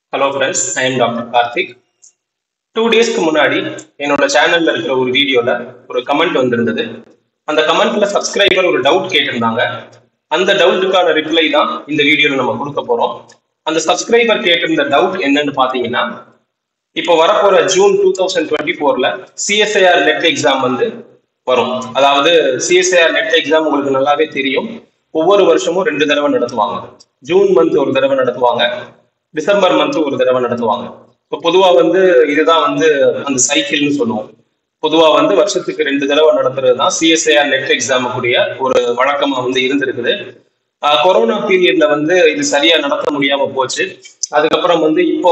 hello friends I am doctor Karthik two டேஸ்க்கு முன்னாடி என்னோட சேனல்ல இருக்கிற ஒரு வீடியோல ஒரு கமெண்ட் வந்திருந்தது அந்த கமெண்ட்ல சப்ஸ்கிரைபர் ஒரு டவுட் கேட்டிருந்தாங்க அந்த டவுட்டுக்கான ரிப்ளை தான் இந்த வீடியோல நம்ம கொடுக்க போறோம் அந்த சப்ஸ்கிரைபர் கேட்டிருந்த டவுட் என்னன்னு பாத்தீங்கன்னா இப்போ வரப்போற ஜூன் டூ தௌசண்ட் டுவெண்ட்டி ஃபோர்ல சிஎஸ்ஐஆர் நெட் எக்ஸாம் வந்து வரும் அதாவது சிஎஸ்ஐஆர் நெட் எக்ஸாம் உங்களுக்கு நல்லாவே தெரியும் ஒவ்வொரு வருஷமும் ரெண்டு தடவை நடத்துவாங்க ஜூன் மந்த் ஒரு தடவை நடத்துவாங்க டிசம்பர் மந்த் ஒரு தடவை நடத்துவாங்க இப்போ பொதுவா வந்து இதுதான் வந்து அந்த சைக்கிள்னு சொல்லுவோம் பொதுவா வந்து வருஷத்துக்கு ரெண்டு தடவை நடத்துறது தான் சிஎஸ்ஐஆர் நெட் எக்ஸாமுக்குரிய ஒரு வழக்கமா வந்து இருந்திருக்குது ஆஹ் கொரோனா பீரியட்ல வந்து இது சரியா நடத்த முடியாம போச்சு அதுக்கப்புறம் வந்து இப்போ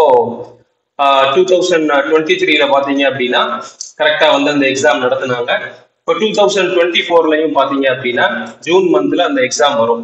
டூ தௌசண்ட் டுவெண்ட்டி த்ரீல பாத்தீங்க அப்படின்னா கரெக்டா வந்து அந்த எக்ஸாம் நடத்துனாங்க இப்போ டூ தௌசண்ட் டுவெண்ட்டி ஃபோர்லயும் பாத்தீங்க அப்படின்னா ஜூன் மந்த்ல அந்த எக்ஸாம் வரும்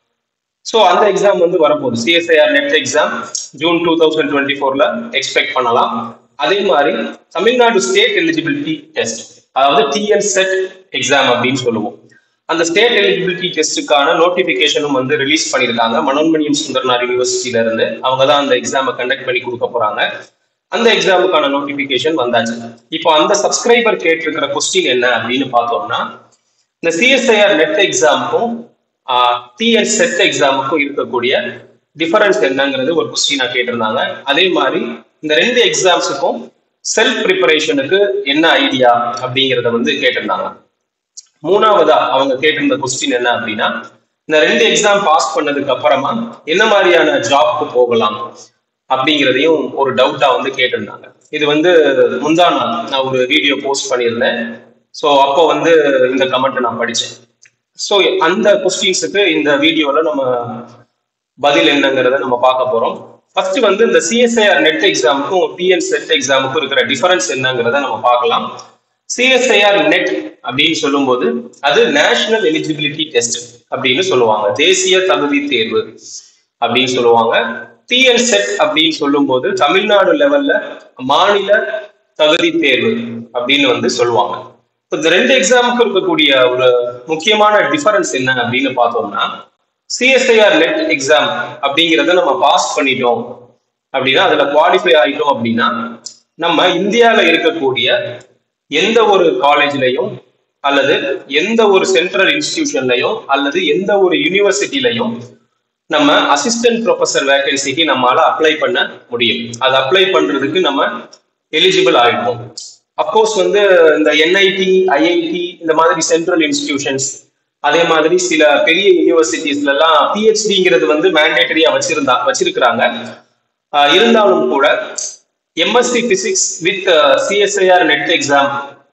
ஸோ அந்த எக்ஸாம் வந்து வரப்போகுது CSIR net exam June two thousand twenty ஃபோர்ல எக்ஸ்பெக்ட் பண்ணலாம் அதே மாதிரி தமிழ்நாடு ஸ்டேட் எலிஜிபிலிட்டி டெஸ்ட் அதாவது டிஎன் செட் எக்ஸாம் அப்படின்னு சொல்லுவோம் அந்த ஸ்டேட் எலிஜிபிலிட்டி டெஸ்ட்டுக்கான நோட்டிபிகேஷனும் வந்து ரிலீஸ் பண்ணியிருக்காங்க மனோன்மணியம் சுந்தர்னார் யூனிவர்சிட்டியில இருந்து அவங்க தான் அந்த எக்ஸாமை கண்டக்ட் பண்ணி கொடுக்க போறாங்க அந்த எக்ஸாமுக்கான நோட்டிபிகேஷன் வந்தாச்சு இப்போ அந்த சப்ஸ்கிரைபர் கேட்டிருக்கிற கொஸ்டின் என்ன அப்படின்னு பார்த்தோம்னா இந்த சிஎஸ்ஐஆர் நெட் எக்ஸாமுக்கும் டிஎன் செட் எக்ஸாமுக்கும் இருக்கக்கூடிய டிஃபரன்ஸ் என்னங்கிறது ஒரு கொஸ்டினா கேட்டிருந்தாங்க அதே மாதிரி இந்த ரெண்டு எக்ஸாம்ஸுக்கும் செல்ஃப் ப்ரிப்பரேஷனுக்கு என்ன ஐடியா அப்படிங்கிறத வந்து கேட்டிருந்தாங்க மூணாவதா அவங்க கேட்டிருந்த கொஸ்டின் என்ன அப்படின்னா இந்த ரெண்டு எக்ஸாம் பாஸ் பண்ணதுக்கு அப்புறமா என்ன மாதிரியான ஜாப்க்கு போகலாம் அப்படிங்கிறதையும் ஒரு டவுட்டா வந்து கேட்டிருந்தாங்க இது வந்து முந்தா நாள் நான் ஒரு வீடியோ போஸ்ட் பண்ணியிருந்தேன் ஸோ அப்போ வந்து இந்த கமெண்ட் நான் படித்தேன் ஸோ அந்த கொஸ்டின்ஸுக்கு இந்த வீடியோல நம்ம பதில் என்னங்கிறத நம்ம பார்க்க போறோம் ஃபர்ஸ்ட் வந்து இந்த சிஎஸ்ஐஆர் நெட் எக்ஸாமுக்கும் டிஎன் செட் எக்ஸாமுக்கும் இருக்கிற டிஃபரன்ஸ் என்னங்கிறத நம்ம பார்க்கலாம் சிஎஸ்ஐஆர் நெட் அப்படின்னு சொல்லும்போது அது நேஷனல் எலிஜிபிலிட்டி டெஸ்ட் அப்படின்னு சொல்லுவாங்க தேசிய தகுதி தேர்வு அப்படின்னு சொல்லுவாங்க டிஎன் செட் அப்படின்னு சொல்லும்போது தமிழ்நாடு லெவல்ல மாநில தகுதி தேர்வு அப்படின்னு வந்து சொல்லுவாங்க இந்த ரெண்டு எக்ஸாமுக்கு இருக்கக்கூடிய ஒரு முக்கியமான டிஃபரன்ஸ் என்ன அப்படின்னு பார்த்தோம்னா சிஎஸ்ஐஆர் நெட் எக்ஸாம் அப்படிங்கிறத நம்ம பாஸ் பண்ணிட்டோம் அப்படின்னா அதுல குவாலிஃபை ஆயிட்டோம் அப்படின்னா நம்ம இந்தியாவில் இருக்கக்கூடிய எந்த ஒரு காலேஜ்லையும் அல்லது எந்த ஒரு சென்ட்ரல் இன்ஸ்டிடியூஷன்லையும் அல்லது எந்த ஒரு யூனிவர்சிட்டிலையும் நம்ம அசிஸ்டன்ட் ப்ரொஃபஸர் வேகன்சிக்கு நம்மளால அப்ளை பண்ண முடியும் அது அப்ளை பண்றதுக்கு நம்ம எலிஜிபிள் ஆயிடுவோம் அப்கோர்ஸ் வந்து இந்த என்ஐடி ஐஐடி இந்த மாதிரி சென்ட்ரல் இன்ஸ்டிடியூஷன்ஸ் அதே மாதிரி சில பெரிய யூனிவர்சிட்டிஸ்ல எல்லாம் பிஹெச்டிங்கிறது வந்து மேண்டேட்டரியா வச்சிருந்தா வச்சிருக்கிறாங்க இருந்தாலும் கூட MSc physics with CSIR net exam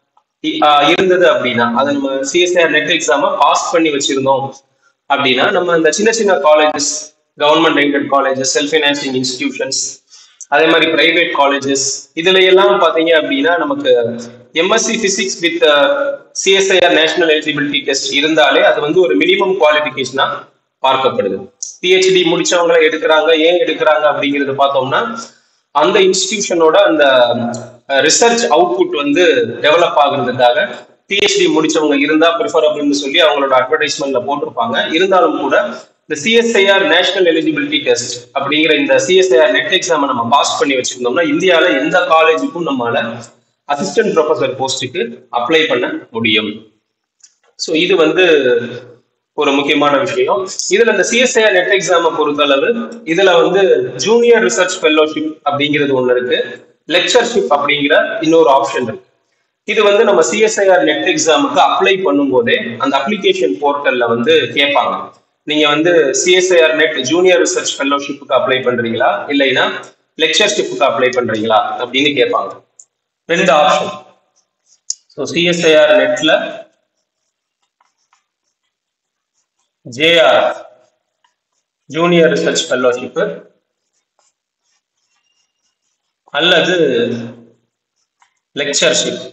இருந்தது அப்படின்னா அதை நம்ம சிஎஸ்ஐஆர் நெட் எக்ஸாம பாஸ் பண்ணி வச்சிருந்தோம் அப்படின்னா நம்ம இந்த சின்ன சின்ன colleges government aided colleges self financing institutions அதே மாதிரி பிரைவேட் காலேஜஸ் இதுல எல்லாம் பாத்தீங்க அப்படின்னா நமக்கு MSc physics with CSIR national eligibility test இருந்தாலே அது வந்து ஒரு மினிமம் குவாலிஃபிகேஷனா பார்க்கப்படுது பிஹெச்டி முடிச்சவங்களை எடுக்கிறாங்க ஏன் எடுக்கிறாங்க அப்படிங்கிறது பார்த்தோம்னா அந்த இன்ஸ்டிடியூஷனோட அந்த ரிசர்ச் அவுட்புட் வந்து டெவலப் ஆகுறதுக்காக பிஹெச்டி முடிச்சவங்க இருந்தா ப்ரிஃபரபிள்னு சொல்லி அவங்களோட அட்வர்டைஸ்மெண்ட்ல போட்டிருப்பாங்க இருந்தாலும் கூட இந்த சிஎஸ்ஐஆர் நேஷனல் எலிஜிபிலிட்டி டெஸ்ட் அப்படிங்கிற இந்த சிஎஸ்ஐஆர் நெட் எக்ஸாமை நம்ம பாஸ் பண்ணி வச்சிருந்தோம்னா இந்தியாவில எந்த காலேஜுக்கும் நம்மளால அசிஸ்டன்ட் ப்ரொஃபசர் போஸ்ட்டுக்கு அப்ளை பண்ண முடியும் ஸோ இது வந்து ஒரு முக்கியமான விஷயம் இதுல இந்த சிஎஸ்ஐஆர் நெட் எக்ஸாமை பொறுத்தளவு இதுல வந்து ஜூனியர் ரிசர்ச் ஃபெல்லோஷிப் அப்படிங்கிறது ஒண்ணு இருக்கு லெக்சர்ஷிப் அப்படிங்கிற இன்னொரு ஆப்ஷன் இருக்கு இது வந்து நம்ம சிஎஸ்ஐஆர் நெட் எக்ஸாமுக்கு அப்ளை பண்ணும்போதே அந்த அப்ளிகேஷன் போர்ட்டல்ல வந்து கேட்பாங்க நீங்க வந்து சிஎஸ்ஐஆர் நெட் ஜூனியர் ரிசர்ச் ஃபெல்லோஷிப்புக்கு அப்ளை பண்றீங்களா இல்லைன்னா லெக்சர்ஷிப்புக்கு அப்ளை பண்றீங்களா அப்படின்னு கேட்பாங்க ரெண்டு ஆப்ஷன் ஸோ சிஎஸ்ஐஆர் நெட்ல ஜேஆர் ஜூனியர் ரிசர்ச் ஃபெல்லோஷிப்பு அல்லது லெக்சர்ஷிப்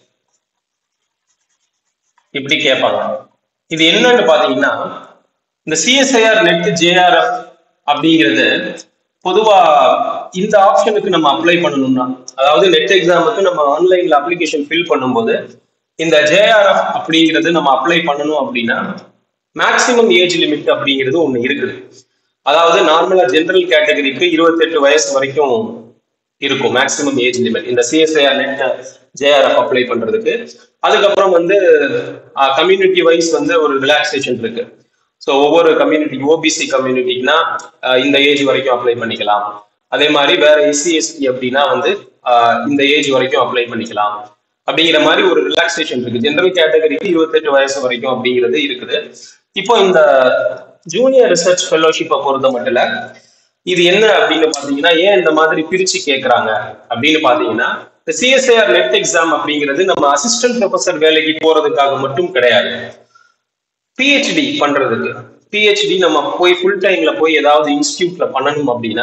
இப்படி கேட்பாங்க இது என்னன்னு பாத்தீங்கன்னா இந்த சிஎஸ்ஐஆர் நெட் ஜேஆர்எஃப் அப்படிங்கிறது பொதுவா இந்த ஆப்ஷனுக்கு நம்ம அப்ளை பண்ணணும்னா அதாவது நெட் எக்ஸாமுக்கு நம்ம ஆன்லைன்ல அப்ளிகேஷன் ஃபில் பண்ணும்போது இந்த ஜேஆர்எஃப் அப்படிங்கிறது நம்ம அப்ளை பண்ணணும் அப்படின்னா மேக்சிமம் ஏஜ் லிமிட் அப்படிங்கிறது ஒன்று இருக்குது அதாவது நார்மலா ஜென்ரல் கேட்டகரிக்கு இருபத்தெட்டு வயசு வரைக்கும் இருக்கும் மேக்ஸிமம் ஏஜ் லிமிட் இந்த சிஎஸ்ஐஆர் நெட் ஜேஆர்எஃப் அப்ளை பண்றதுக்கு அதுக்கப்புறம் வந்து கம்யூனிட்டி வைஸ் வந்து ஒரு ரிலாக்ஸேஷன் இருக்கு ஸோ ஒவ்வொரு கம்யூனிட்டி ஓபிசி கம்யூனிட்டிக்குனா இந்த ஏஜ் வரைக்கும் அப்ளை பண்ணிக்கலாம் அதே மாதிரி வேற எஸ்சி எஸ்டி அப்படின்னா வந்து ஆஹ் இந்த ஏஜ் வரைக்கும் அப்ளை பண்ணிக்கலாம் அப்படிங்கிற மாதிரி ஒரு ரிலாக்ஸேஷன் இருக்கு ஜென்ரல் கேட்டகரிக்கு இருபத்தெட்டு வயசு வரைக்கும் அப்படிங்கிறது இருக்குது இப்போ இந்த ஜூனியர் ரிசர்ச் ஃபெலோஷிப்பை பொறுத்த மட்டும் இது என்ன அப்படின்னு பாத்தீங்கன்னா ஏன் இந்த மாதிரி பிரிச்சு கேட்கறாங்க அப்படின்னு பாத்தீங்கன்னா இந்த சிஎஸ்ஐஆர் நெட் எக்ஸாம் அப்படிங்கிறது நம்ம அசிஸ்டன்ட் ப்ரொஃபசர் வேலைக்கு போறதுக்காக மட்டும் கிடையாது பிஹெச்டி பண்றதுக்கு பிஹெச்டி நம்ம போய் ஃபுல் டைம்ல போய் ஏதாவது இன்ஸ்டியூட்ல பண்ணணும் அப்படின்னா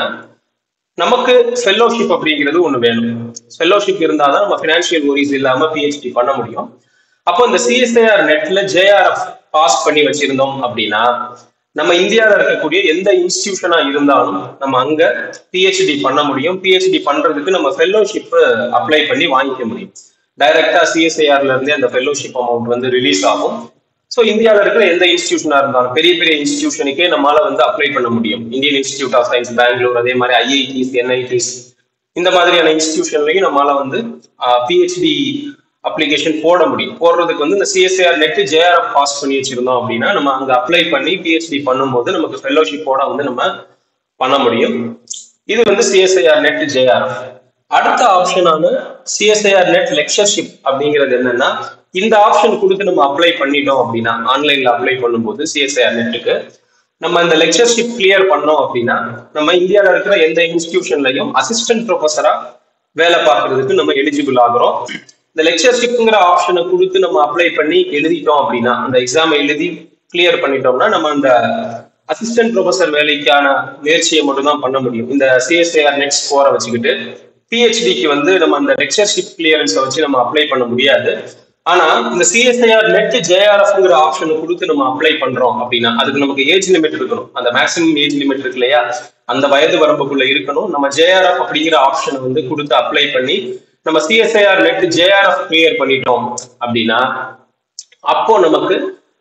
நமக்கு ஃபெல்லோஷிப் அப்படிங்கிறது ஒண்ணு வேணும் ஃபெல்லோஷிப் இருந்தாதான் நம்ம ஃபினான்ஷியல் ஒரிஸ் இல்லாம பிஹெச்டி பண்ண முடியும் அப்போ இந்த சிஎஸ்ஐஆர் நெட்ல ஜேஆர்எஃப் பாஸ் பண்ணி வச்சிருந்தோம் அப்படின்னா நம்ம இந்தியாவில் இருக்கக்கூடிய எந்த இன்ஸ்டிடியூஷனா இருந்தாலும் நம்ம அங்க பிஹெச்டி பண்ண முடியும் பிஹெச்டி பண்றதுக்கு நம்ம ஃபெல்லோஷிப் அப்ளை பண்ணி வாங்கிக்க முடியும் டைரக்டா சிஎஸ்ஐஆர்ல இருந்தே அந்த ஃபெல்லோஷிப் அமௌண்ட் வந்து ரிலீஸ் ஆகும் ஸோ இந்தியாவில் இருக்கிற எந்த இன்ஸ்டியூஷனா இருந்தாலும் பெரிய பெரிய இன்ஸ்டியூஷனுக்கே நம்மளால வந்து அப்ளை பண்ண முடியும் Indian institute of science Bangalore அதே மாதிரி ஐஐடிஸ் என்ஐடிஸ் இந்த மாதிரியான இன்ஸ்டியூஷன்லையும் நம்மளால வந்து பிஹெச்டி அப்ளிகேஷன் போட முடியும் போடுறதுக்கு வந்து இந்த சிஎஸ்ஐஆர் நெட் ஜேஆர்எஃப் பாஸ் பண்ணி வச்சிருந்தோம் அப்படின்னா நம்ம அங்க அப்ளை பண்ணி பிஹெச்டி பண்ணும்போது நமக்கு ஃபெல்லோஷிப்போட வந்து நம்ம பண்ண முடியும் இது வந்து சிஎஸ்ஐஆர் நெட் ஜேஆர்எஃப் அடுத்த ஆப்ஷனான சிஎஸ்ஐஆர் நெட் லெக்சர்ஷிப் அப்படிங்கிறது என்னன்னா இந்த ஆப்ஷன் கொடுத்து நம்ம அப்ளை பண்ணிட்டோம் அப்படின்னா ஆன்லைன்ல அப்ளை பண்ணும்போது சிஎஸ்ஐஆர் நெட்டுக்கு நம்ம இந்த லெக்சர்ஷிப் கிளியர் பண்ணோம் அப்படின்னா நம்ம இந்தியாவில் இருக்கிற எந்த இன்ஸ்டிடியூஷன்லையும் அசிஸ்டன்ட் ப்ரொஃபஸரா வேலை பார்க்கறதுக்கு நம்ம எலிஜிபிள் ஆகிறோம் இந்த லெக்சர்ஷிப்ங்கிற ஆப்ஷனை கொடுத்து நம்ம அப்ளை பண்ணி எழுதிட்டோம் அப்படின்னா அந்த எக்ஸாம் எழுதி கிளியர் பண்ணிட்டோம்னா நம்ம அந்த அசிஸ்டன்ட் ப்ரொஃபஸர் வேலைக்கான முயற்சியை மட்டும் தான் பண்ண முடியும் இந்த சிஎஸ்ஐஆர் நெட் ஸ்கோரை வச்சுக்கிட்டு பிஹெச்டிக்கு வந்து நம்ம அந்த லெக்சர்ஷிப் கிளியரன்ஸை வச்சு நம்ம அப்ளை பண்ண முடியாது ஆனா இந்த சிஎஸ்ஐஆர் நெட் ஜேஆர்எஃப்ங்கிற ஆப்ஷனை கொடுத்து நம்ம அப்ளை பண்றோம் அப்படின்னா அதுக்கு நமக்கு ஏஜ் லிமிட் இருக்கணும் அந்த மேக்ஸிமம் ஏஜ் லிமிட் இருக்கு இல்லையா அந்த வயது வரம்புக்குள்ள இருக்கணும் நம்ம ஜேஆர்எஃப் அப்படிங்கிற ஆப்ஷனை வந்து கொடுத்து அப்ளை பண்ணி நம்ம சிஎஸ்ஐஆர் நெட் ஜேஆர்எஃப் கிளியர் பண்ணிட்டோம் அப்படின்னா அப்போ நமக்கு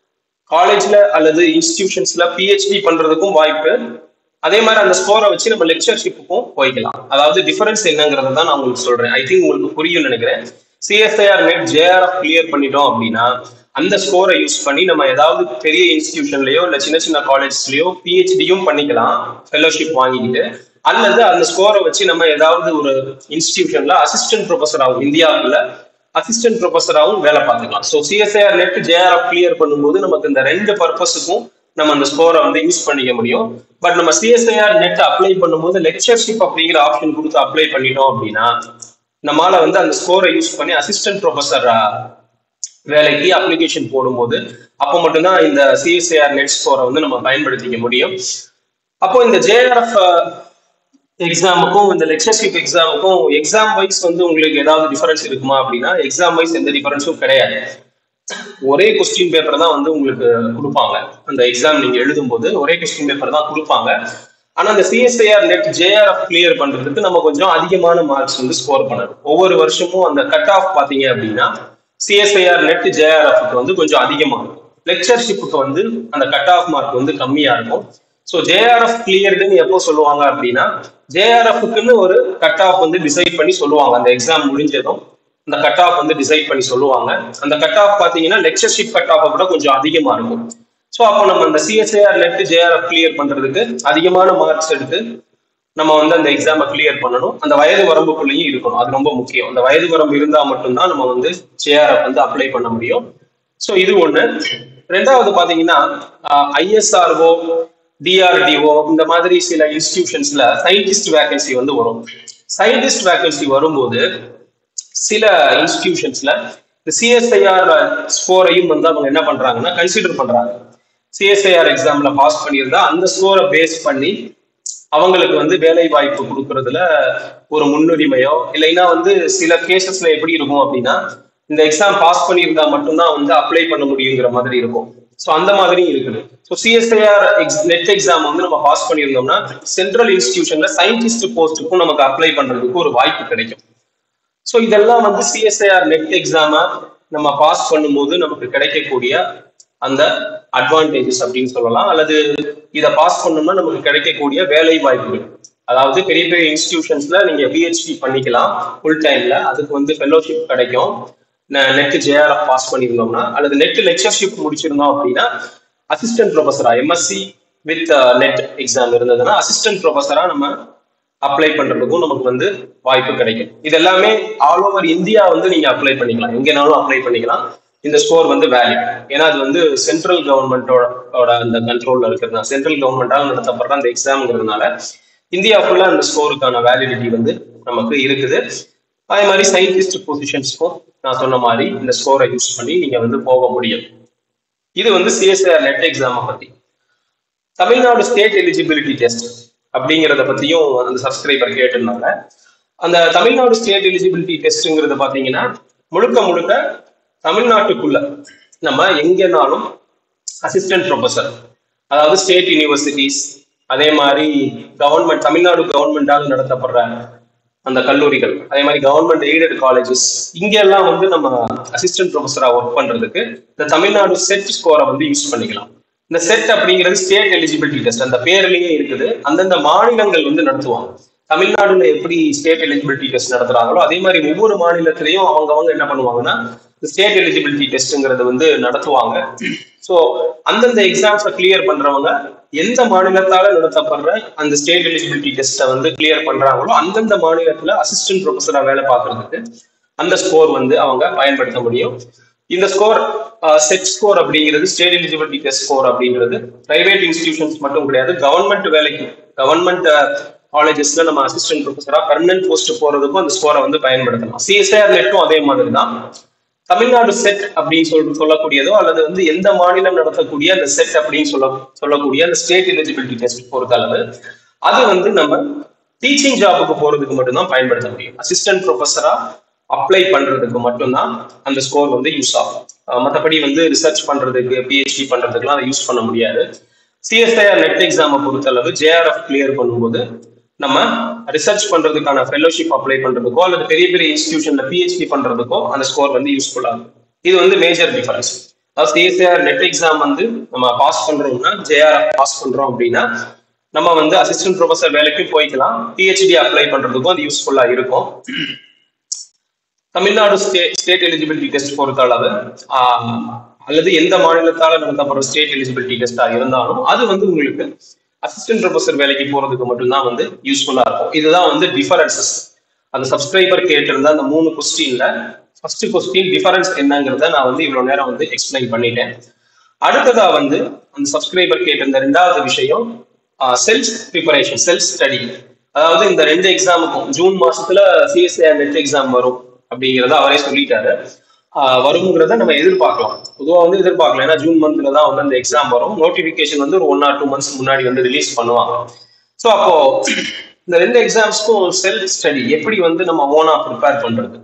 காலேஜ்ல அல்லது இன்ஸ்டிடியூஷன்ஸ்ல பிஹெச்டி பண்றதுக்கும் வாய்ப்பு அதே மாதிரி அந்த ஸ்கோரை வச்சு நம்ம லெக்சர்ஷிப்புக்கும் போய்க்கலாம் அதாவது டிஃபரன்ஸ் என்னங்கிறத தான் நான் உங்களுக்கு சொல்றேன் ஐ திங்க் உங்களுக்கு புரியும் நினைக்கிறேன் சிஎஸ்ஐஆர் நெட் ஜேஆர்எஃப் கிளியர் பண்ணிட்டோம் அப்படின்னா அந்த ஸ்கோரை யூஸ் பண்ணி நம்ம ஏதாவது பெரிய இன்ஸ்டிடியூஷன்லயோ இல்ல சின்ன சின்ன காலேஜ்லயோ பிஹெச்டியும் பண்ணிக்கலாம் ஃபெலோஷிப் வாங்கிக்கிட்டு அல்லது அந்த ஸ்கோரை வச்சு நம்ம ஏதாவது ஒரு இன்ஸ்டிடியூஷன்ல அசிஸ்டன்ட் ப்ரொஃபஸராகவும் இந்தியாவுல அசிஸ்டன்ட் ப்ரொஃபஸராகவும் வேலை பார்த்துக்கலாம் so CSIR net JRF clear பண்ணும்போது நமக்கு இந்த ரெண்டு பர்பஸுக்கும் நம்ம அந்த ஸ்கோரை வந்து யூஸ் பண்ணிக்க முடியும் பட் நம்ம சிஎஸ்ஐஆர் நெட் அப்ளை பண்ணும்போது லெக்சர்ஷிப் அப்படிங்கிற ஆப்ஷன் கொடுத்து அப்ளை பண்ணிட்டோம் அப்படின்னா நம்மளால வந்து அந்த ஸ்கோரை யூஸ் பண்ணி அசிஸ்டன்ட் ப்ரொஃபஸர் வேலைக்கு அப்ளிகேஷன் போடும்போது அப்போ மட்டும்தான் இந்த சிஎஸ்ஐஆர் நெட் ஸ்கோரை வந்து நம்ம பயன்படுத்திக்க முடியும் அப்போ இந்த ஜேஆர்எஃப் எக்ஸாமுக்கும் இந்த லெக்சர்ஷிப் எக்ஸாமுக்கும் எக்ஸாம் வைஸ் வந்து உங்களுக்கு ஏதாவது டிஃபரன்ஸ் இருக்குமா அப்படின்னா எக்ஸாம் வைஸ் எந்த டிஃபரன்ஸும் கிடையாது ஒரே கொஸ்டின் பேப்பர் தான் வந்து உங்களுக்கு கொடுப்பாங்க அந்த எக்ஸாம் நீங்க எழுதும் போது ஒரே கொஸ்டின் பேப்பர் தான் கொடுப்பாங்க ஆனா அந்த சிஎஸ்ஐஆர் நெட் ஜேஆர்எஃப் கிளியர் பண்றதுக்கு நம்ம கொஞ்சம் அதிகமான மார்க்ஸ் வந்து ஸ்கோர் பண்ணணும் ஒவ்வொரு வருஷமும் அந்த கட் ஆஃப் பாத்தீங்க அப்படின்னா சிஎஸ்ஐஆர் நெட் ஜேஆர்எஃப்க்கு வந்து கொஞ்சம் அதிகமா இருக்கும் லெக்சர்ஷிப்புக்கு வந்து அந்த கட் ஆஃப் மார்க் வந்து கம்மியா இருக்கும் ஸோ ஜேஆர்எஃப் கிளியர்டுன்னு எப்போ சொல்லுவாங்க அப்படின்னா ஜேஆர்எஃப்க்குன்னு ஒரு கட் ஆஃப் வந்து டிசைட் பண்ணி சொல்லுவாங்க அந்த எக்ஸாம் முடிஞ்சதும் அந்த கட் ஆஃப் வந்து டிசைட் பண்ணி சொல்லுவாங்க அந்த கட் ஆஃப் பார்த்தீங்கன்னா லெக்சர்ஷிப் கட் ஆஃப் கூட கொஞ்சம் அதிகமா இருக்கும் ஸோ அப்போ நம்ம அந்த சிஎஸ்ஐஆர் நெட் ஜேஆர்எஃப் கிளியர் பண்றதுக்கு அதிகமான மார்க்ஸ் எடுத்து நம்ம வந்து அந்த எக்ஸாமை கிளியர் பண்ணணும் அந்த வயது வரம்புக்குள்ளேயும் இருக்கணும் அது ரொம்ப முக்கியம் அந்த வயது வரம்பு இருந்தால் மட்டும்தான் நம்ம வந்து ஜேஆர்எஃப் வந்து அப்ளை பண்ண முடியும் ஸோ இது ஒண்ணு ரெண்டாவது பாத்தீங்கன்னா ஐஎஸ்ஆர்ஓ டிஆர்டிஓ இந்த மாதிரி சில இன்ஸ்டிடியூஷன்ஸ்ல சயின்டிஸ்ட் வேகன்சி வந்து வரும் சயின்டிஸ்ட் வேகன்சி வரும்போது சில இன்ஸ்டிடியூஷன்ஸ்ல இந்த சிஎஸ்ஐஆர் ஸ்கோரையும் வந்து அவங்க என்ன பண்றாங்கன்னா கன்சிடர் பண்றாங்க சிஎஸ்ஐஆர் எக்ஸாம்ல பாஸ் பண்ணியிருந்தா அந்த ஸ்கோரை பேஸ் பண்ணி அவங்களுக்கு வந்து வேலை வாய்ப்பு கொடுக்கறதுல ஒரு முன்னுரிமையோ இல்லைன்னா வந்து சில கேசஸ்ல எப்படி இருக்கும் அப்படின்னா இந்த எக்ஸாம் பாஸ் பண்ணியிருந்தா மட்டும்தான் வந்து அப்ளை பண்ண முடியுங்கிற மாதிரி இருக்கும் ஸோ அந்த மாதிரியும் இருக்குது so CSIR ex net exam வந்து நம்ம பாஸ் பண்ணியிருந்தோம்னா சென்ட்ரல் இன்ஸ்டிடியூஷன்ல சயின்டிஸ்ட் போஸ்ட்டுக்கும் நமக்கு அப்ளை பண்றதுக்கு ஒரு வாய்ப்பு கிடைக்கும் ஸோ இதெல்லாம் வந்து சிஎஸ்ஐஆர் நெட் எக்ஸாம நம்ம பாஸ் பண்ணும்போது நமக்கு கிடைக்கக்கூடிய அந்த அட்வான்டேஜஸ் அப்படின்னு சொல்லலாம் அல்லது இதை பாஸ் பண்ணோம்னா நமக்கு கிடைக்கக்கூடிய வேலை வாய்ப்புகள் அதாவது பெரிய பெரிய இன்ஸ்டிடியூஷன்ஸ்ல நீங்க பிஹெச்டி பண்ணிக்கலாம் ஃபுல் டைம்ல அதுக்கு வந்து ஃபெலோஷிப் கிடைக்கும் நெட் ஜேஆர்எஃப் பாஸ் பண்ணியிருந்தோம்னா அல்லது நெட் லெக்சர்ஷிப் முடிச்சிருந்தோம் அப்படின்னா அசிஸ்டன்ட் ப்ரொஃபஸரா எம்எஸ்சி வித் நெட் எக்ஸாம் இருந்ததுன்னா அசிஸ்டன்ட் ப்ரொஃபஸரா நம்ம அப்ளை பண்றதுக்கும் நமக்கு வந்து வாய்ப்பு கிடைக்கும் இது எல்லாமே ஆல் ஓவர் இந்தியா வந்து நீங்க அப்ளை பண்ணிக்கலாம் எங்கேனாலும் அப்ளை பண்ணிக்கலாம் இந்த ஸ்கோர் வந்து வேல்யூ ஏன்னா அது வந்து சென்ட்ரல் கவர்மெண்டோட அந்த கண்ட்ரோல்ல இருக்கிறதுனால சென்ட்ரல் கவர்மெண்டால் நடத்தப்படுற அந்த எக்ஸாம்ங்கிறதுனால இந்தியா ஃபுல்லா அந்த ஸ்கோருக்கான வேலிடிட்டி வந்து நமக்கு இருக்குது அதே மாதிரி சயின்டிஸ்ட் பொசிஷன்ஸ்க்கும் நான் சொன்ன மாதிரி இந்த ஸ்கோரை யூஸ் பண்ணி நீங்க வந்து போக முடியும் இது வந்து சிஎஸ்ஆர் நெட் எக்ஸாமை பத்தி தமிழ்நாடு ஸ்டேட் எலிஜிபிலிட்டி டெஸ்ட் அப்படிங்கிறத பத்தியும் அந்த சப்ஸ்கிரைபர் கேட்டிருந்தாங்க அந்த தமிழ்நாடு ஸ்டேட் எலிஜிபிலிட்டி டெஸ்ட்ங்கிறது பாத்தீங்கன்னா முழுக்க முழுக்க தமிழ்நாட்டுக்குள்ள நம்ம எங்கேனாலும் அசிஸ்டன்ட் ப்ரொஃபஸர் அதாவது ஸ்டேட் யூனிவர்சிட்டிஸ் அதே மாதிரி கவர்மெண்ட் தமிழ்நாடு கவர்மெண்டால் நடத்தப்படுற அந்த கல்லூரிகள் அதே மாதிரி கவர்மெண்ட் எய்டட் காலேஜஸ் இங்க எல்லாம் வந்து நம்ம அசிஸ்டன்ட் ப்ரொஃபஸரா ஒர்க் பண்றதுக்கு இந்த தமிழ்நாடு செட் ஸ்கோரை வந்து யூஸ் பண்ணிக்கலாம் இந்த செட் அப்படிங்கிறது ஸ்டேட் எலிஜிபிலிட்டி டெஸ்ட் அந்த பேர்லயே இருக்குது அந்தந்த மாநிலங்கள் வந்து நடத்துவாங்க தமிழ்நாடுல எப்படி ஸ்டேட் எலிஜிபிலிட்டி டெஸ்ட் நடத்துறாங்களோ அதே மாதிரி ஒவ்வொரு மாநிலத்திலையும் அவங்க அவங்க என்ன பண்ணுவாங்கன்னா ஸ்டேட் எலிஜிபிலிட்டி டெஸ்ட்ங்கிறது வந்து நடத்துவாங்க ஸோ அந்தந்த எக்ஸாம்ஸை கிளியர் பண்றவங்க எந்த மாநிலத்தால நடத்தப்படுற அந்த ஸ்டேட் எலிஜிபிலிட்டி டெஸ்ட்டை வந்து கிளியர் பண்றாங்களோ அந்தந்த மாநிலத்துல அசிஸ்டன்ட் ப்ரொஃபஸரா வேலை பார்க்கறதுக்கு அந்த ஸ்கோர் வந்து அவங்க பயன்படுத்த முடியும் இந்த ஸ்கோர் செட் ஸ்கோர் அப்படிங்கிறது ஸ்டேட் எலிஜிபிலிட்டி டெஸ்ட் ஸ்கோர் அப்படிங்கிறது பிரைவேட் இன்ஸ்டிடியூஷன்ஸ் மட்டும் கிடையாது கவர்மெண்ட் வேலைக்கு கவர்மெண்ட் காலேஜஸ்ல நம்ம அசிஸ்டன்ட் ப்ரொஃபஸரா பர்மனன்ட் போஸ்ட் போறதுக்கும் அந்த ஸ்கோரை வந்து பயன்படுத்தலாம் சிஎஸ்ஐஆர் நெட்டும் அதே மாதிரி தான் தமிழ்நாடு செட் அப்படின்னு சொல்லிட்டு சொல்லக்கூடியதோ அல்லது வந்து எந்த மாநிலம் நடத்தக்கூடிய அந்த செட் அப்படின்னு சொல்ல சொல்லக்கூடிய அந்த ஸ்டேட் எலிஜிபிலிட்டி டெஸ்ட் பொறுத்தளவு அது வந்து நம்ம டீச்சிங் ஜாபுக்கு போறதுக்கு மட்டும்தான் பயன்படுத்த முடியும் அசிஸ்டன்ட் ப்ரொஃபஸரா அப்ளை பண்றதுக்கு மட்டும்தான் அந்த ஸ்கோர் வந்து யூஸ் ஆகும் மற்றபடி வந்து ரிசர்ச் பண்றதுக்கு பிஹெச்டி பண்றதுக்குலாம் அதை யூஸ் பண்ண முடியாது சிஎஸ்ஐஆர் நெட் எக்ஸாமை பொறுத்தளவு ஜேஆர்எஃப் கிளியர் பண்ணும்போது நம்ம ரிசர்ச் பண்றதுக்கான ஃபெலோஷிப் அப்ளை பண்றதுக்கோ அல்லது பெரிய பெரிய இன்ஸ்டிடியூஷன்ல பிஹெச்டி பண்றதுக்கோ அந்த ஸ்கோர் வந்து யூஸ்ஃபுல்லா இருக்கும் இது வந்து மேஜர் டிஃபரன்ஸ் அதாவது சிஎஸ்ஐஆர் நெட் எக்ஸாம் வந்து நம்ம பாஸ் பண்றோம்னா ஜேஆர்எஃப் பாஸ் பண்றோம் அப்படின்னா நம்ம வந்து அசிஸ்டன்ட் ப்ரொஃபஸர் வேலைக்கும் போய்க்கலாம் பிஹெச்டி அப்ளை பண்றதுக்கும் அது யூஸ்ஃபுல்லா இருக்கும் Tamil Nadu state state eligibility test பொறுத்த அளவு அல்லது எந்த மாநிலத்தால நடத்தப்படுற ஸ்டேட் எலிஜிபிலிட்டி டெஸ்டா இருந்தாலும் அது வந்து உங்களுக்கு அசிஸ்டன்ட் ப்ரொஃபஸர் வேலைக்கு போறதுக்கு மட்டும்தான் வந்து யூஸ்ஃபுல்லா இருக்கும் இதுதான் வந்து டிஃபரன்சஸ் அந்த சப்ஸ்கிரைபர் கேட்டிருந்த அந்த மூணு கொஸ்டின்ல ஃபர்ஸ்ட் கொஸ்டின் டிஃபரன்ஸ் என்னங்கிறத நான் வந்து இவ்வளவு நேரம் வந்து எக்ஸ்பிளைன் பண்ணிட்டேன் அடுத்ததா வந்து அந்த சப்ஸ்கிரைபர் கேட்டிருந்த ரெண்டாவது விஷயம் செல்ஃப் ப்ரிப்பரேஷன் செல்ஃப் ஸ்டடி அதாவது இந்த ரெண்டு எக்ஸாமுக்கும் ஜூன் மாசத்துல சிஎஸ்ஐஆர் நெட் எக்ஸாம் வரும் அப்படிங்கிறத அவரே சொல்லிட்டாரு வருங்கிறத நம்ம எதிர்பார்க்கலாம் பொதுவாக வந்து எதிர்பார்க்கலாம் ஏன்னா ஜூன் மந்த்ல தான் வந்து அந்த எக்ஸாம் வரும் நோட்டிபிகேஷன் வந்து ஒரு ஒன் ஆர் டூ மந்த்ஸ் முன்னாடி வந்து ரிலீஸ் பண்ணுவாங்க ஸோ அப்போ இந்த ரெண்டு எக்ஸாம்ஸ்க்கும் செல்ஃப் ஸ்டடி எப்படி வந்து நம்ம ஓனா ப்ரிப்பேர் பண்றது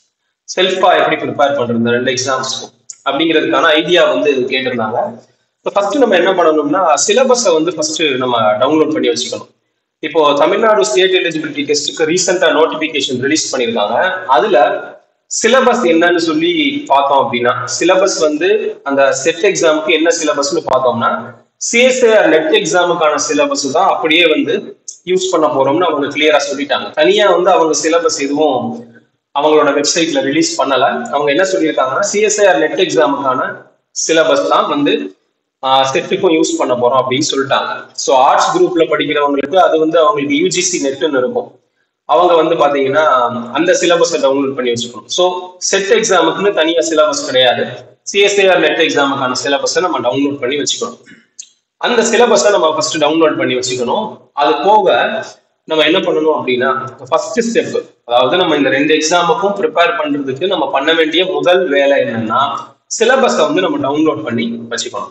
செல்ஃபா எப்படி ப்ரிப்பேர் பண்றது இந்த ரெண்டு எக்ஸாம்ஸ்க்கும் அப்படிங்கிறதுக்கான ஐடியா வந்து கேட்டிருந்தாங்க இப்போ ஃபர்ஸ்ட் நம்ம என்ன பண்ணணும்னா சிலபஸை வந்து ஃபர்ஸ்ட் நம்ம டவுன்லோட் பண்ணி வச்சுக்கணும் இப்போ தமிழ்நாடு ஸ்டேட் எலிஜிபிலிட்டி டெஸ்ட்டுக்கு ரீசெண்டா நோட்டிபிகேஷன் ரிலீஸ் பண்ணியிருக்காங்க அதுல சிலபஸ் என்னன்னு சொல்லி பார்த்தோம் அப்படின்னா சிலபஸ் வந்து அந்த செட் எக்ஸாமுக்கு என்ன சிலபஸ்னு பார்த்தோம்னா சிஎஸ்ஐஆர் நெட் எக்ஸாமுக்கான சிலபஸ் தான் அப்படியே வந்து யூஸ் பண்ண போறோம்னு அவங்க கிளியரா சொல்லிட்டாங்க தனியா வந்து அவங்க சிலபஸ் எதுவும் அவங்களோட வெப்சைட்ல ரிலீஸ் பண்ணல அவங்க என்ன சொல்லியிருக்காங்கன்னா சிஎஸ்ஐஆர் நெட் எக்ஸாமுக்கான சிலபஸ் தான் வந்து செட்டுக்கும் யூஸ் பண்ண போறோம் அப்படின்னு சொல்லிட்டாங்க ஸோ ஆர்ட்ஸ் குரூப்ல படிக்கிறவங்களுக்கு அது வந்து அவங்களுக்கு யூஜிசி நெட்னு இருக்கும் அவங்க வந்து பாத்தீங்கன்னா அந்த சிலபஸை டவுன்லோட் பண்ணி வச்சுக்கணும் ஸோ செட் எக்ஸாமுக்குன்னு தனியா சிலபஸ் கிடையாது சிஎஸ்ஐஆர் நெட் எக்ஸாமுக்கான சிலபஸை நம்ம டவுன்லோட் பண்ணி வச்சுக்கணும் அந்த சிலபஸை நம்ம ஃபர்ஸ்ட் டவுன்லோட் பண்ணி வச்சுக்கணும் அது போக நம்ம என்ன பண்ணணும் அப்படின்னா ஃபர்ஸ்ட் ஸ்டெப் அதாவது நம்ம இந்த ரெண்டு எக்ஸாமுக்கும் ப்ரிப்பேர் பண்றதுக்கு நம்ம பண்ண வேண்டிய முதல் வேலை என்னன்னா சிலபஸை வந்து நம்ம டவுன்லோட் பண்ணி வச்சுக்கணும்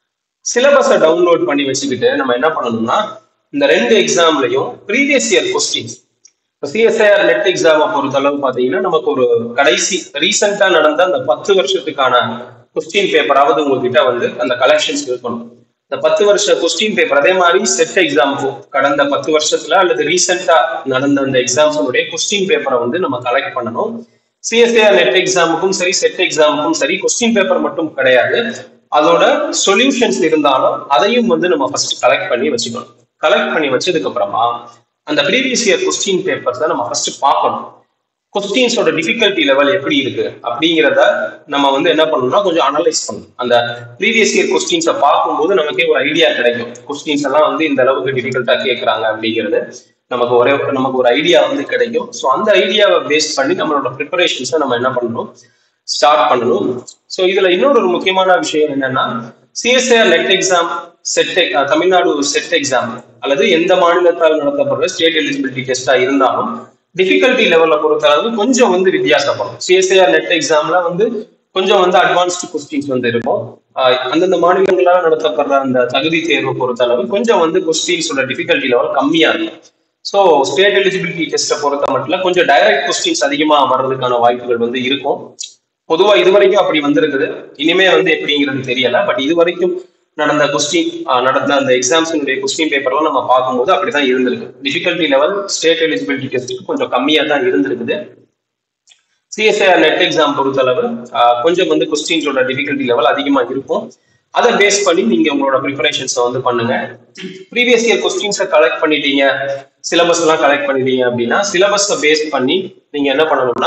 சிலபஸை டவுன்லோட் பண்ணி வச்சுக்கிட்டு நம்ம என்ன பண்ணணும்னா இந்த ரெண்டு எக்ஸாம்லையும் ப்ரீவியஸ் இயர் கொஸ்டின்ஸ் இப்போ சிஎஸ்ஐஆர் நெட் எக்ஸாமை பொறுத்த அளவு பார்த்தீங்கன்னா நமக்கு ஒரு கடைசி ரீசெண்டாக நடந்த அந்த பத்து வருஷத்துக்கான கொஸ்டின் பேப்பராவது உங்ககிட்ட வந்து அந்த கலெக்ஷன்ஸ் இருக்கணும் இந்த பத்து வருஷ கொஸ்டின் பேப்பர் அதே மாதிரி செட் எக்ஸாமுக்கும் கடந்த பத்து வருஷத்துல அல்லது ரீசெண்டா நடந்த அந்த எக்ஸாம்ஸோடைய கொஸ்டின் பேப்பரை வந்து நம்ம கலெக்ட் பண்ணணும் சிஎஸ்ஐஆர் நெட் எக்ஸாமுக்கும் சரி செட் எக்ஸாமுக்கும் சரி கொஸ்டின் பேப்பர் மட்டும் கிடையாது அதோட சொல்யூஷன்ஸ் இருந்தாலும் அதையும் வந்து நம்ம ஃபர்ஸ்ட் கலெக்ட் பண்ணி வச்சுக்கணும் கலெக்ட் பண்ணி வச்சதுக்கு அப்புறமா அந்த ப்ரீவியஸ் இயர் கொஸ்டின் பேப்பர்ஸ் தான் நம்ம ஃபர்ஸ்ட் பார்க்கணும் கொஸ்டின்ஸோட டிஃபிகல்ட்டி லெவல் எப்படி இருக்கு அப்படிங்கிறத நம்ம வந்து என்ன பண்ணணும்னா கொஞ்சம் அனலைஸ் பண்ணணும் அந்த ப்ரீவியஸ் இயர் கொஸ்டின்ஸை பார்க்கும்போது நமக்கே ஒரு ஐடியா கிடைக்கும் கொஸ்டின்ஸ் எல்லாம் வந்து இந்த அளவுக்கு டிஃபிகல்ட்டா கேட்கறாங்க அப்படிங்கிறது நமக்கு ஒரே நமக்கு ஒரு ஐடியா வந்து கிடைக்கும் ஸோ அந்த ஐடியாவை பேஸ் பண்ணி நம்மளோட ப்ரிப்பரேஷன்ஸை நம்ம என்ன பண்ணணும் ஸ்டார்ட் பண்ணணும் ஸோ இதுல இன்னொரு ஒரு முக்கியமான விஷயம் என்னன்னா CSIR net exam set Tamil Nadu set exam அல்லது எந்த மாநிலத்தால் நடத்தப்படுற ஸ்டேட் எலிஜிபிலிட்டி டெஸ்டா இருந்தாலும் டிஃபிகல்ட்டி லெவல்ல பொறுத்தளவு கொஞ்சம் வந்து வித்தியாசப்படும் சிஎஸ்ஐஆர் நெட் எக்ஸாம்ல வந்து கொஞ்சம் வந்து அட்வான்ஸ்டு கொஸ்டின்ஸ் வந்து இருக்கும் ஆஹ் அந்தந்த மாநிலங்களால் நடத்தப்படுற அந்த தகுதி தேர்வு பொறுத்தளவு கொஞ்சம் வந்து கொஸ்டின்ஸோட டிஃபிகல்ட்டி லெவல் கம்மியா இருக்கும் ஸோ ஸ்டேட் எலிஜிபிலிட்டி டெஸ்ட்டை பொறுத்த மட்டும் கொஞ்சம் டைரக்ட் கொஸ்டின்ஸ் அதிகமா வர்றதுக்கான வாய்ப்புகள் வந்து இருக்கும் பொதுவா இது வரைக்கும் அப்படி வந்திருக்குது இனிமே வந்து எப்படிங்கிறது தெரியல பட் இது வரைக்கும் நடந்த கொஸ்டின் நடந்த அந்த எக்ஸாம்ஸினுடைய கொஸ்டின் பேப்பர்லாம் நம்ம பார்க்கும்போது அப்படிதான் இருந்திருக்கு டிஃபிகல்ட்டி லெவல் ஸ்டேட் எலிஜிபிலிட்டி டெஸ்ட்டுக்கு கொஞ்சம் கம்மியா தான் இருந்திருக்குது சிஎஸ்ஐஆர் நெட் எக்ஸாம் பொறுத்தளவு ஆஹ், கொஞ்சம் வந்து கொஸ்டின்ஸோட டிஃபிகல்ட்டி லெவல் அதிகமா இருக்கும் அதை பேஸ் பண்ணி நீங்க உங்களோட ப்ரிப்பரேஷன்ஸை வந்து பண்ணுங்க ப்ரீவியஸ் இயர் கொஸ்டின்ஸை கலெக்ட் பண்ணிட்டீங்க சிலபஸ் எல்லாம் கலெக்ட் பண்ணிட்டீங்க அப்படின்னா சிலபஸை பேஸ் பண்ணி நீங்க என்ன பண்ணணும்னா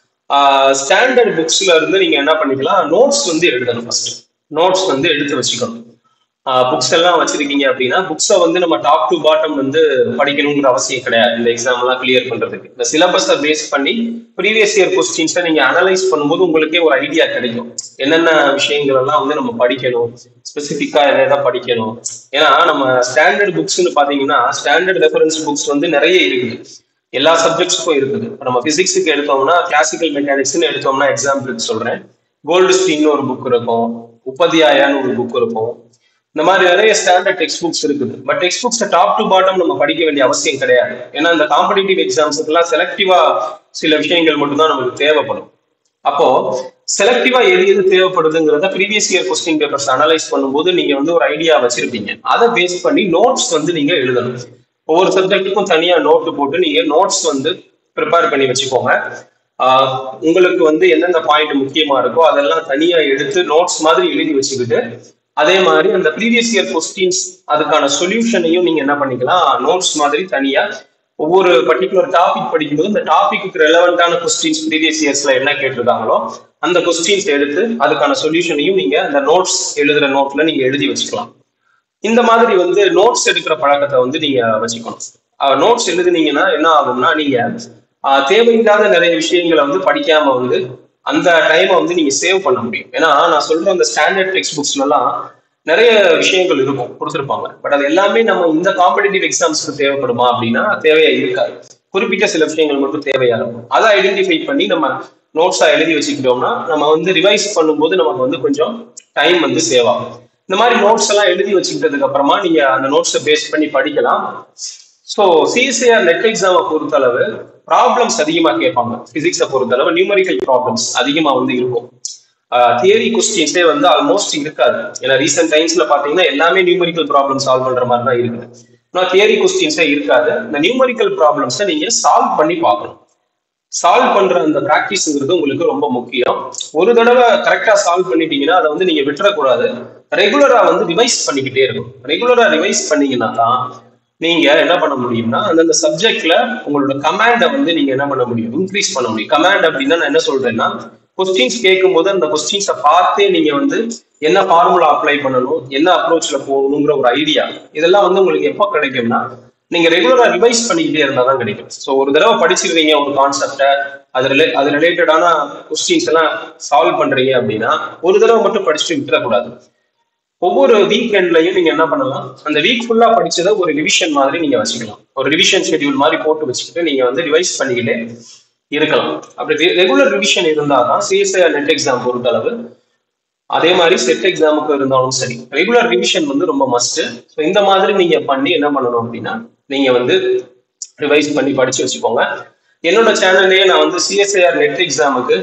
ஸ்டாண்டர்ட் புக்ஸ்ல இருந்து நீங்க என்ன பண்ணிக்கலாம் நோட்ஸ் வந்து எழுதணும் ஃபர்ஸ்ட் நோட்ஸ் வந்து எடுத்து வச்சுக்கணும் புக்ஸ் எல்லாம் வச்சிருக்கீங்க அப்படின்னா புக்ஸை வந்து நம்ம டாப் டு பாட்டம் வந்து படிக்கணுங்கிற அவசியம் கிடையாது இந்த எக்ஸாம் எல்லாம் கிளியர் பண்றதுக்கு இந்த சிலபஸை பேஸ் பண்ணி ப்ரீவியஸ் இயர் கொஸ்டின்ஸை நீங்க அனலைஸ் பண்ணும்போது உங்களுக்கே ஒரு ஐடியா கிடைக்கும் என்னென்ன விஷயங்கள் எல்லாம் வந்து நம்ம படிக்கணும் ஸ்பெசிஃபிக்கா எதை படிக்கணும் ஏன்னா நம்ம ஸ்டாண்டர்ட் புக்ஸ்னு பாத்தீங்கன்னா ஸ்டாண்டர்ட் ரெஃபரன்ஸ் புக்ஸ் வந்து நிறைய இருக்குது எல்லா சப்ஜெக்ட்ஸுக்கும் இருக்குது இப்ப நம்ம பிசிக்ஸுக்கு எடுத்தோம்னா கிளாசிக்கல் மெக்கானிக்ஸ்னு எடுத்தோம்னா எக்ஸாம்பிளுக்கு சொல்றேன் கோல்டு ஸ்டீன்னு ஒரு புக் இருக்கும் உபத்தியாயான்னு ஒரு புக் இருக்கும் இந்த மாதிரி நிறைய ஸ்டாண்டர்ட் டெக்ஸ்ட் புக்ஸ் இருக்குது but text books top to bottom நம்ம படிக்க வேண்டிய அவசியம் கிடையாது ஏன்னா இந்த காம்படிட்டிவ் எக்ஸாம்ஸுக்கெல்லாம் செலக்டிவா சில விஷயங்கள் மட்டும்தான் நமக்கு தேவைப்படும் அப்போ செலக்டிவா எது எது தேவைப்படுதுங்கிறத previous year question papers analyse பண்ணும்போது நீங்க வந்து ஒரு ஐடியா வச்சிருப்பீங்க அதை பேஸ் பண்ணி நோட்ஸ் வந்து நீங்க எழுதணும் ஒவ்வொரு சப்ஜெக்ட்டுக்கும் தனியா நோட்டு போட்டு நீங்க நோட்ஸ் வந்து ப்ரிப்பேர் பண்ணி வச்சுக்கோங்க ஆஹ் உங்களுக்கு வந்து எந்தெந்த பாயிண்ட் முக்கியமா இருக்கோ அதெல்லாம் தனியா எடுத்து நோட்ஸ் மாதிரி எழுதி வச்சுக்கிட்டு அதே மாதிரி அந்த ப்ரீவியஸ் இயர் கொஸ்டின்ஸ் அதுக்கான சொல்யூஷனையும் நீங்க என்ன பண்ணிக்கலாம் நோட்ஸ் மாதிரி தனியா ஒவ்வொரு பர்டிகுலர் டாபிக் படிக்கும்போது இந்த டாபிக்கு ரெலவெண்டான கொஸ்டின்ஸ் ப்ரீவியஸ் இயர்ஸ்ல என்ன கேட்டிருக்காங்களோ அந்த கொஸ்டின்ஸ் எடுத்து அதுக்கான சொல்யூஷனையும் நீங்க அந்த நோட்ஸ் எழுதுற நோட்ல நீங்க எழுதி வச்சுக்கலாம் இந்த மாதிரி வந்து நோட்ஸ் எடுக்கிற பழக்கத்தை வந்து நீங்க வச்சுக்கணும் நோட்ஸ் எழுதுனீங்கன்னா என்ன ஆகும்னா நீங்க ஆஹ் தேவையில்லாத நிறைய விஷயங்களை வந்து படிக்காம வந்து அந்த டைமை வந்து நீங்க சேவ் பண்ண முடியும் ஏன்னா நான் சொல்ற அந்த ஸ்டாண்டர்ட் டெக்ஸ்ட் புக்ஸ்ல எல்லாம் நிறைய விஷயங்கள் இருக்கும் கொடுத்துருப்பாங்க பட் அது எல்லாமே நம்ம இந்த காம்படிட்டிவ் எக்ஸாம்ஸ்க்கு தேவைப்படுமா அப்படின்னா தேவையா இருக்காது குறிப்பிட்ட சில விஷயங்கள் மட்டும் தேவையா இருக்கும் அதை ஐடென்டிஃபை பண்ணி நம்ம நோட்ஸா எழுதி வச்சுக்கிட்டோம்னா நம்ம வந்து ரிவைஸ் பண்ணும்போது நமக்கு வந்து கொஞ்சம் டைம் வந்து சேவ் ஆகும் இந்த மாதிரி நோட்ஸ் எல்லாம் எழுதி வச்சுக்கிட்டதுக்கு அப்புறமா நீங்க அந்த நோட்ஸை பேஸ் பண்ணி படிக்கலாம் ஸோ சிஎஸ்ஐஆர் நெட் எக்ஸாமை பொறுத்தளவு ப்ராப்ளம்ஸ் அதிகமாக கேட்பாங்க பிசிக்ஸை பொறுத்தளவு நியூமரிக்கல் ப்ராப்ளம்ஸ் அதிகமாக வந்து இருக்கும் தியரி கொஸ்டின்ஸே வந்து ஆல்மோஸ்ட் இருக்காது ஏன்னா ரீசெண்ட் டைம்ஸ்ல பாத்தீங்கன்னா எல்லாமே நியூமரிக்கல் ப்ராப்ளம் சால்வ் பண்ற மாதிரி தான் இருக்குது ஆனால் தியரி கொஸ்டின்ஸே இருக்காது இந்த நியூமரிக்கல் ப்ராப்ளம்ஸை நீங்க சால்வ் பண்ணி பார்க்கணும் சால்வ் பண்ற அந்த ப்ராக்டிஸ்ங்கிறது உங்களுக்கு ரொம்ப முக்கியம் ஒரு தடவை கரெக்டா சால்வ் பண்ணிட்டீங்கன்னா அதை வந்து நீங்க விட்டுறக்கூடாது ரெகுலரா வந்து ரிவைஸ் பண்ணிக்கிட்டே இருக்கும் ரெகுலரா ரிவைஸ் பண்ணீங்கன்னா தான் நீங்க என்ன பண்ண முடியும்னா அந்தந்த சப்ஜெக்ட்ல உங்களோட கமாண்டை வந்து நீங்க என்ன பண்ண முடியும் இன்க்ரீஸ் பண்ண முடியும் கமாண்ட் அப்படின்னா நான் என்ன சொல்றேன்னா கொஸ்டின்ஸ் கேட்கும்போது அந்த கொஸ்டின்ஸை பார்த்தே நீங்க வந்து என்ன ஃபார்முலா அப்ளை பண்ணணும் என்ன அப்ரோச்ல போகணுங்கிற ஒரு ஐடியா இதெல்லாம் வந்து உங்களுக்கு எப்போ கிடைக்கும்னா நீங்க ரெகுலரா ரிவைஸ் பண்ணிக்கிட்டே இருந்தா தான் கிடைக்கும் ஸோ ஒரு தடவை படிச்சிருக்கீங்க ஒரு கான்செப்டை அது ரிலே அது ரிலேட்டடான கொஸ்டின்ஸ் எல்லாம் சால்வ் பண்றீங்க அப்படின்னா ஒரு தடவை மட்டும் படிச்சுட்டு விட்டுறக்கூடாது ஒவ்வொரு வீக்கெண்ட்லயும் நீங்க என்ன பண்ணலாம் அந்த வீக் ஃபுல்லா படிச்சதை ஒரு ரிவிஷன் மாதிரி நீங்க வச்சுக்கலாம் ஒரு ரிவிஷன் ஷெட்யூல் மாதிரி போட்டு வச்சுக்கிட்டு நீங்க வந்து ரிவைஸ் பண்ணிக்கிட்டே இருக்கலாம் அப்படி ரெகுலர் ரிவிஷன் இருந்தால் தான் சிஎஸ்ஐஆர் நெட் எக்ஸாம் பொறுத்தளவு அதே மாதிரி செட் எக்ஸாமுக்கு இருந்தாலும் சரி ரெகுலர் ரிவிஷன் வந்து ரொம்ப மஸ்ட் ஸோ இந்த மாதிரி நீங்க பண்ணி என்ன பண்ணணும் அப்படின்னா நீங்க வந்து ரிவைஸ் பண்ணி படிச்சு வச்சுக்கோங்க என்னோட சேனல்லேயே நான் வந்து சிஎஸ்ஐஆர் நெட் எக்ஸாமுக்கு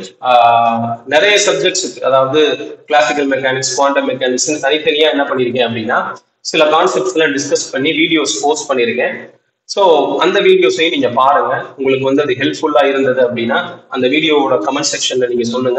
நிறைய சப்ஜெக்ட்ஸ் அதாவது கிளாசிக்கல் மெக்கானிக்ஸ் குவாண்டம் மெக்கானிக்ஸ் தனித்தனியா என்ன பண்ணியிருக்கேன் அப்படின்னா சில கான்செப்ட்ஸ் எல்லாம் டிஸ்கஸ் பண்ணி வீடியோஸ் போஸ்ட் பண்ணியிருக்கேன் ஸோ அந்த வீடியோஸையும் நீங்க பாருங்க உங்களுக்கு வந்து அது ஹெல்ப்ஃபுல்லா இருந்தது அப்படின்னா அந்த வீடியோவோட கமெண்ட் செக்ஷன்ல நீங்க சொல்லுங்க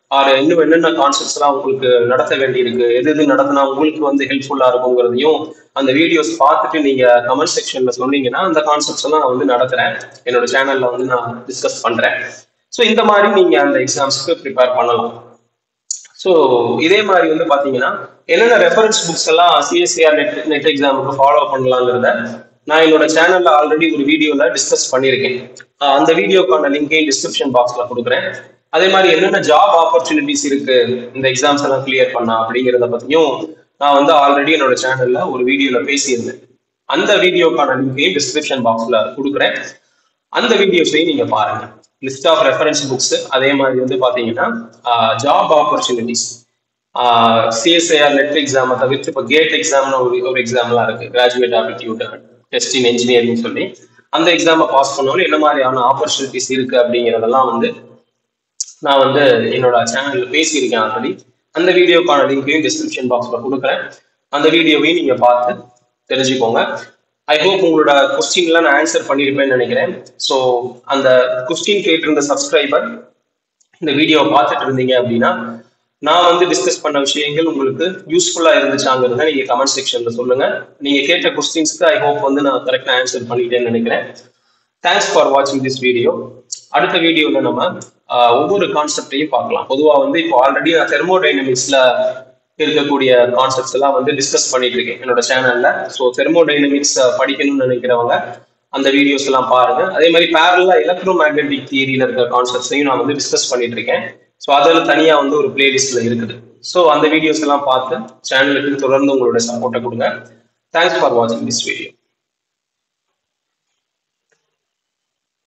ஆர் இன்னும் என்னென்ன கான்செப்ட்ஸ் எல்லாம் உங்களுக்கு நடத்த வேண்டியிருக்கு எது எது நடத்தினா உங்களுக்கு வந்து ஹெல்ப்ஃபுல்லா இருக்குங்கிறதையும் அந்த வீடியோஸ் பார்த்துட்டு நீங்க கமெண்ட் செக்ஷன்ல சொன்னீங்கன்னா அந்த கான்செப்ட்ஸ் எல்லாம் நான் வந்து நடத்துறேன் என்னோட சேனல்ல வந்து நான் டிஸ்கஸ் பண்றேன் ஸோ இந்த மாதிரி நீங்க அந்த எக்ஸாம்ஸ்க்கு ப்ரிப்பேர் பண்ணலாம் ஸோ இதே மாதிரி வந்து பாத்தீங்கன்னா என்னென்ன ரெஃபரன்ஸ் புக்ஸ் எல்லாம் சிஎஸ்சிஆர் நெட் நெட் எக்ஸாமுக்கு ஃபாலோ பண்ணலாங்கிறத நான் என்னோட சேனல்ல ஆல்ரெடி ஒரு வீடியோல டிஸ்கஸ் பண்ணியிருக்கேன் ஆஹ் அந்த வீடியோக்கான லிங்கையும் டிஸ்கிரிப்ஷன் பாக்ஸ்ல கொடுக்குறேன் அதே மாதிரி என்னென்ன ஜாப் ஆப்பர்ச்சுனிட்டிஸ் இருக்கு இந்த எக்ஸாம்ஸ் எல்லாம் கிளியர் பண்ணா அப்படிங்கிறத பத்தியும் நான் வந்து ஆல்ரெடி என்னோட சேனல்ல ஒரு வீடியோல பேசியிருந்தேன் அந்த வீடியோக்கான லிங்கையும் டிஸ்கிரிப்ஷன் பாக்ஸ்ல கொடுக்குறேன் அந்த வீடியோஸையும் நீங்க பாருங்க லிஸ்ட் ஆஃப் ரெஃபரன்ஸ் புக்ஸ் அதே மாதிரி வந்து பாத்தீங்கன்னா ஜாப் ஆப்பர்ச்சுனிட்டிஸ் சிஎஸ்ஐஆர் நெட் எக்ஸாமை தவிர்த்து இப்போ கேட் எக்ஸாம்னு ஒரு ஒரு எக்ஸாம்லாம் இருக்கு graduate aptitude test in engineering சொல்லி அந்த எக்ஸாமை பாஸ் பண்ணாலும் என்ன மாதிரியான ஆப்பர்ச்சுனிட்டிஸ் இருக்கு அப்படிங்கிறதெல்லாம் வந்து நான் வந்து என்னோட சேனல்ல பேசியிருக்கேன் ஆல்ரெடி அந்த வீடியோக்கான லிங்கையும் டிஸ்கிரிப்ஷன் பாக்ஸ்ல கொடுக்குறேன் அந்த வீடியோவையும் நீங்க பார்த்து தெரிஞ்சுக்கோங்க ஐ ஹோப் உங்களோட கொஸ்டின்லாம் நான் ஆன்சர் பண்ணியிருப்பேன்னு நினைக்கிறேன் ஸோ அந்த கொஸ்டின் கேட்டிருந்த சப்ஸ்கிரைபர் இந்த வீடியோவை பார்த்துட்டு இருந்தீங்க அப்படின்னா நான் வந்து டிஸ்கஸ் பண்ண விஷயங்கள் உங்களுக்கு யூஸ்ஃபுல்லா இருந்துச்சாங்கிறத நீங்க கமெண்ட் செக்ஷன்ல சொல்லுங்க நீங்க கேட்ட கொஸ்டின்ஸ்க்கு ஐ ஹோப் வந்து நான் கரெக்டா ஆன்சர் பண்ணிட்டேன்னு நினைக்கிறேன் தேங்க்ஸ் ஃபார் வாட்சிங் திஸ் வீடியோ அடுத்த வீடியோவில் நம்ம ஆஹ், ஒவ்வொரு கான்செப்டையும் பார்க்கலாம் பொதுவாக வந்து இப்போ ஆல்ரெடி நான் தெர்மோடைனமிக்ஸ்ல இருக்கக்கூடிய கான்செப்ட்ஸ் எல்லாம் வந்து டிஸ்கஸ் பண்ணிட்டு இருக்கேன் என்னோட சேனல்ல ஸோ தெர்மோடைனமிக்ஸ் படிக்கணும்னு நினைக்கிறவங்க அந்த வீடியோஸ் எல்லாம் பாருங்க அதே மாதிரி பேரலா எலக்ட்ரோ மேக்னெட்டிக் தியரியில இருக்க கான்செப்ட்ஸையும் நான் வந்து டிஸ்கஸ் பண்ணிட்டு இருக்கேன் ஸோ அதில் தனியா வந்து ஒரு பிளேலிஸ்ட்ல இருக்குது ஸோ அந்த வீடியோஸ் எல்லாம் பார்த்து சேனலுக்கு தொடர்ந்து உங்களோட சப்போர்ட்டை கொடுங்க தேங்க்ஸ் ஃபார் வாட்சிங் திஸ் வீடியோ